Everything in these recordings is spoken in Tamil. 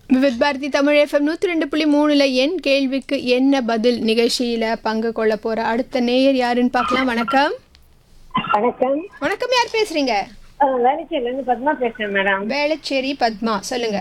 விவித் பாரதி தமிழ் எஃப்எம் நூற்றி ரெண்டு புள்ளி மூணுல என் கேள்விக்கு என்ன பதில் நிகழ்ச்சியில பங்கு கொள்ள போற அடுத்த நேயர் யாருன்னு பார்க்கலாம் வணக்கம் வணக்கம் வணக்கம் யார் பேசுறீங்க வேலைச்சேரில இருந்து பத்மா பேசுறேன் மேடம் வேளச்சேரி பத்மா சொல்லுங்க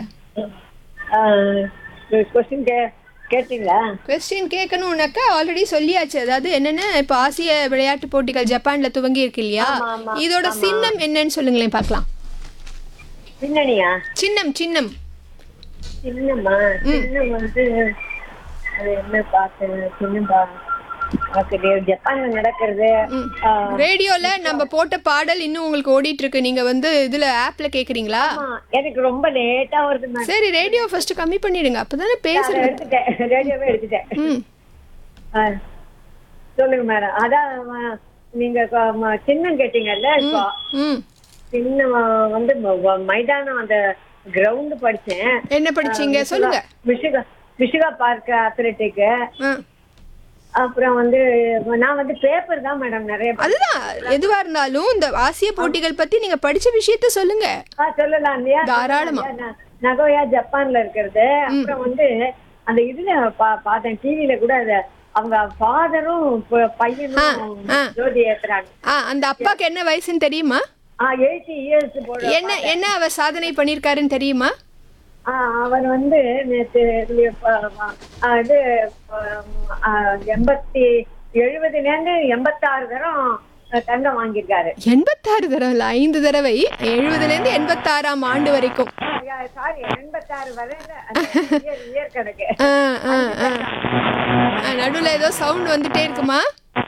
கொஸ்டின் கே கேட்டீங்களா கொஸ்டின் கேட்கணும்னாக்கா ஆல்ரெடி சொல்லியாச்சு அதாவது என்னென்ன இப்போ ஆசிய விளையாட்டு போட்டிகள் ஜப்பான்ல துவங்கி இருக்கு இல்லையா இதோட சின்னம் என்னன்னு சொல்லுங்களேன் பார்க்கலாம் பின்னணியா சின்னம் சின்னம் சின்னம்மா சின்னம் வந்து அது என்ன பார்த்தேன் சின்னம் பா பார்க்குது ஜப்பான்ல நடக்கிறது ஆ, ரேடியோல நம்ம போட்ட பாடல் இன்னும் உங்களுக்கு ஓடிட்டு இருக்கு நீங்க வந்து இதுல ஆப்ல கேக்குறீங்களா ஆமா, எனக்கு ரொம்ப லேட்டா வருது மேடம் சரி ரேடியோ ஃபர்ஸ்ட் கம்மி பண்ணிடுங்க அப்பதானே அதை பேசுறது எடுத்துட்டேன் ரேடியோவே எடுத்துட்டேன் ம் ஆ, சொல்லுங்க மேடம் அதான் ஆ, நீங்க கொ- ம- சின்னம் கேட்டீங்கல்ல இப்போ ம் சின்னம் வந்து ம- வ- மைதானம் அந்த கிரவுண்ட் படிச்சேன் என்ன படிச்சீங்க சொல்லுங்க மிஷிகா மிஷிகா பார்க் அத்லெட்டிக் ஆ. அப்புறம் வந்து நான் வந்து பேப்பர் தான் மேடம் நிறைய ப- அதுதான் எதுவா இருந்தாலும் இந்த ஆசிய போட்டிகள் பத்தி நீங்க படிச்ச விஷயத்த சொல்லுங்க ஆ, சொல்லலாம் இல்லையா தாராளமா. ந- நகோயா ஜப்பான்ல இருக்கிறது அப்புறம் வந்து அந்த இதுல பா- பார்த்தேன் டிவில கூட அத அவங்க ஃபாதரும் பையனும் ஆ. ஜோதி ஏத்துறாங்க ஆ அந்த அப்பாக்கு என்ன வயசுன்னு தெரியுமா ஆ எயிட்டி இயர்ஸ் போட என்ன என்ன அவர் சாதனை பண்ணிருக்காருன்னு தெரியுமா ஆ, அவர் வந்து நேத்து இதுல, ஆ, ஆ, இது ஆ, எண்பத்தி எழுபதுல இருந்து எண்பத்தாறு தரம் தங்கம் வாங்கியிருக்காரு எண்பத்தாறு தடவை இல்ல, ஐந்து தடவை எழுபதுல இருந்து எண்பத்தாறாம் ஆண்டு வரைக்கும் சாரி எண்பத்தாறு வரையில இயர் இயர் கணக்கு ஆ, ஆ, ஆ. ஆ, நடுவுல ஏதோ சவுண்ட் வந்துட்டே இருக்குமா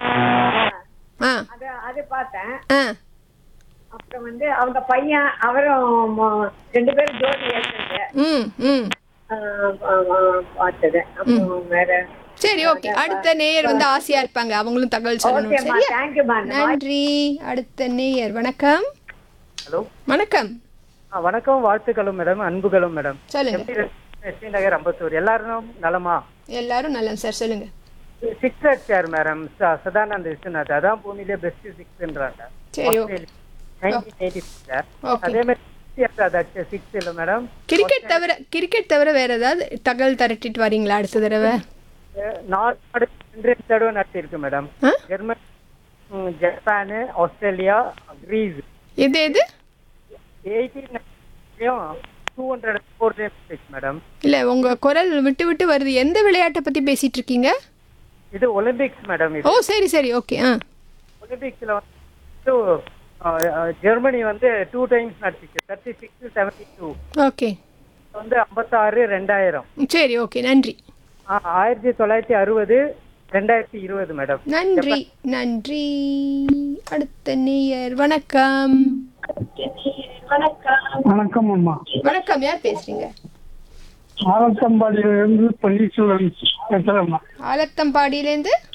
ஆ அது அது பார்த்தேன் ஆ அப்புறம் வந்து அவங்க பையன் அவரும் ம- ரெண்டு பேரும் ஜோடி ஏற்றுங்க ம் ம் பார்த்தது அப்புறம் வேற சரி ஓகே அடுத்த நேயர் வந்து ஆசையா இருப்பாங்க அவங்களும் தகவல் சொல்லணும் ஓகேம்மா சரியா தேங்க்யூம்மா நன்றி அடுத்த நேயர் வணக்கம் ஹலோ வணக்கம் ஆ, வணக்கம் வாழ்த்துக்களும் மேடம் அன்புகளும் மேடம் சொல்லுங்க எப்படி எஸ்டி நகர் அம்பத்தூர் எல்லாரும் நலமா எல்லாரும் நல்ல சார் சொல்லுங்க சிக்ஸ் அடிச்சார் மேடம் ச- சதானந்த விஸ்வநாத் அதான் பூமியிலே பெஸ்ட் சிக்ஸ்ன்றாங்க சரி okay nineteen eighty six okay அதே மாதிரி அது அடிச்ச சிக்ஸ் இல்லை மேடம் கிரிக்கெட் தவிர கிரிக்கெட் தவிர வேற ஏதாவது தகவல் திரட்டிட்டு வரீங்களா அடுத்த தடவை நாலு நாடு ரெண்டு தடவை நடத்தியிருக்கு மேடம் ஆ? ஜெர்மனி ம், ஜப்பானு ஆஸ்திரேலியா கிரீஸ் எது எது eighteen two hundred four six madam இல்ல உங்க குரல் விட்டு விட்டு வருது எந்த விளையாட்டை பத்தி பேசிட்டு இருக்கீங்க இது ஒலிம்பிக்ஸ் மேடம் இது ஓ சரி சரி ஓகே ஆ ஒலிம்பிக்ஸ்ல வந்து ஆ, ஆ, ஜெர்மனி வந்து டூ டைம்ஸ் நடத்திச்சு thirty six seventy two okay வந்து ஐம்பத்தாறு ரெண்டாயிரம் சரி ஓகே நன்றி ஆ, ஆயிரத்தி தொள்ளாயிரத்தி அறுபது ரெண்டாயிரத்தி இருபது மேடம் நன்றி நன்றி அடுத்த நேயர் வணக்கம் வணக்கம் அம்மா வணக்கம் யார் பேசுறீங்க ஆலத்தம்பாடியிலிருந்து பன்னீர்செல்வம் பேசுறேம்மா ஆலத்தம்பாடியிலேருந்து